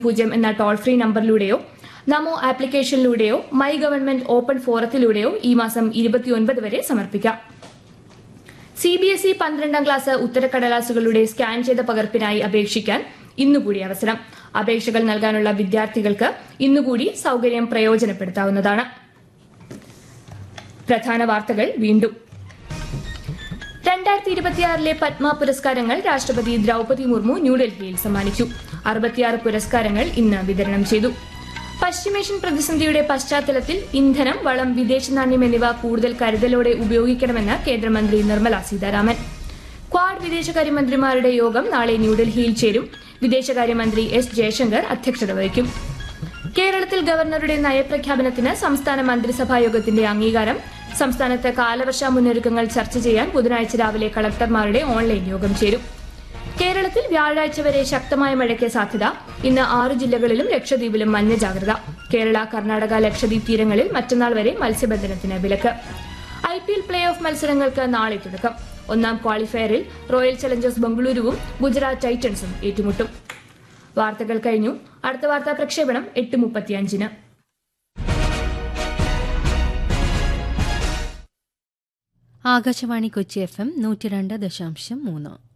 പൂജ്യം എന്ന toll free നമ്പറിലൂടെയോ നമോ ആപ്ലിക്കേഷനിലൂടെയോ മൈ ഗവൺമെന്റ് ഓപ്പൺ ഫോറത്തിലൂടെയോ ഈ മാസം ഇരുപത്തിയൊൻപത് വരെ സമർപ്പിക്കാം സി ബി എസ് ഇ പന്ത്രണ്ടാം ക്ലാസ് ഉത്തരക്കടലാസുകളുടെ സ്കാൻ ചെയ്ത പകർപ്പിനായി അപേക്ഷിക്കാൻ ഇന്നുകൂടി അവസരം അപേക്ഷകൾ നൽകാനുള്ള വിദ്യാർത്ഥികൾക്ക് ഇന്നുകൂടി സൗകര്യം പ്രയോജനപ്പെടുത്താവുന്നതാണ് പ്രധാന വാർത്തകൾ വീണ്ടും രണ്ടായിരത്തി ഇരുപത്തിയാറിലെ പത്മ പുരസ്കാരങ്ങൾ രാഷ്ട്രപതി ദ്രൗപതി മുർമു ന്യൂഡൽഹിയിൽ സമ്മാനിച്ചു അറുപത്തിയാറ് പുരസ്കാരങ്ങൾ ഇന്ന് വിതരണം ചെയ്തു പശ്ചിമേഷ്യൻ പ്രതിസന്ധിയുടെ പശ്ചാത്തലത്തിൽ ഇന്ധനം വളം വിദേശ നാണ്യം എന്നിവ കൂടുതൽ കരുതലോടെ ഉപയോഗിക്കണമെന്ന് കേന്ദ്രമന്ത്രി നിർമ്മല സീതാരാമൻ ക്വാഡ് വിദേശകാര്യമന്ത്രിമാരുടെ യോഗം നാളെ ന്യൂഡൽഹിയിൽ ചേരും വിദേശകാര്യമന്ത്രി എസ് ജയശങ്കർ അധ്യക്ഷത വഹിക്കും കേരളത്തിൽ ഗവർണറുടെ നയപ്രഖ്യാപനത്തിന് സംസ്ഥാന മന്ത്രിസഭാ യോഗത്തിന്റെ അംഗീകാരം സംസ്ഥാനത്ത് കാലവർഷ മുന്നൊരുക്കങ്ങൾ ചർച്ച ചെയ്യാൻ ബുധനാഴ്ച രാവിലെ കളക്ടർമാരുടെ ഓൺലൈൻ യോഗം ചേരും കേരളത്തിൽ വ്യാഴാഴ്ച വരെ ശക്തമായ മഴയ്ക്ക് സാധ്യത ഇന്ന് ആറ് ജില്ലകളിലും ലക്ഷദ്വീപിലും മഞ്ഞ ജാഗ്രത കേരള കർണാടക ലക്ഷദ്വീപ് തീരങ്ങളിൽ മറ്റന്നാൾ വരെ മത്സ്യബന്ധനത്തിന് വിലക്ക് I P L play off മത്സരങ്ങൾക്ക് നാളെ തുടക്കം ഒന്നാം ക്വാളിഫയറിൽ റോയൽ ചലഞ്ചേഴ്സ് ബംഗളൂരുവും ഗുജറാത്ത് ടൈറ്റൻസും ഏറ്റുമുട്ടും വാർത്തകൾ കഴിഞ്ഞു അടുത്ത വാർത്താ പ്രക്ഷേപണം എട്ട് മുപ്പത്തിയഞ്ചിന് ആകാശവാണി കൊച്ചി എഫ് എം നൂറ്റി രണ്ട് ദശാംശം മൂന്ന്